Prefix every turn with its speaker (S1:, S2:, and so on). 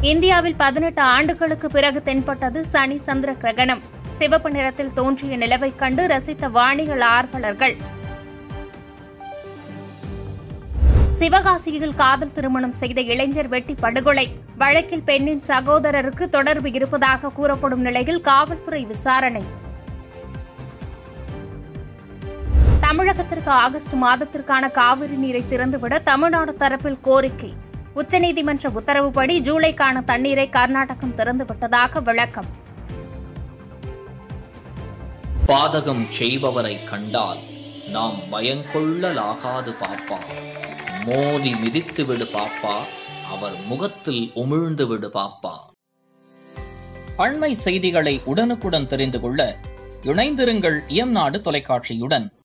S1: இந்தியாவில் பதினெட்டு ஆண்டுகளுக்கு பிறகு தென்பட்டது சனி சந்திர கிரகணம் சிவப்பு நிறத்தில் தோன்றிய நிலவைக் கண்டு ரசித்த வானிகள் ஆர்வலர்கள் சிவகாசியில் காதல் திருமணம் செய்த இளைஞர் வெட்டி படுகொலை வழக்கில் பெண்ணின் சகோதரருக்கு தொடர்பு இருப்பதாக கூறப்படும் நிலையில் காவல்துறை விசாரணை தமிழகத்திற்கு ஆகஸ்ட் மாதத்திற்கான காவிரி நீரை திறந்துவிட தமிழ்நாடு தரப்பில் கோரிக்கை உச்சநீதிமன்ற உத்தரவுப்படி ஜூலைக்கான தண்ணீரை கர்நாடகம் திறந்துவிட்டதாக விளக்கம்
S2: பாதகம் செய்பவரை கண்டால் நாம் பயங்கொள்ளலாகாது பாப்பா மோதி மிதித்து விடு பாப்பா அவர் முகத்தில் உமிழ்ந்து விடு பாப்பா அண்மை செய்திகளை உடனுக்குடன் தெரிந்து கொள்ள இணைந்திருங்கள் இயம்நாடு தொலைக்காட்சியுடன்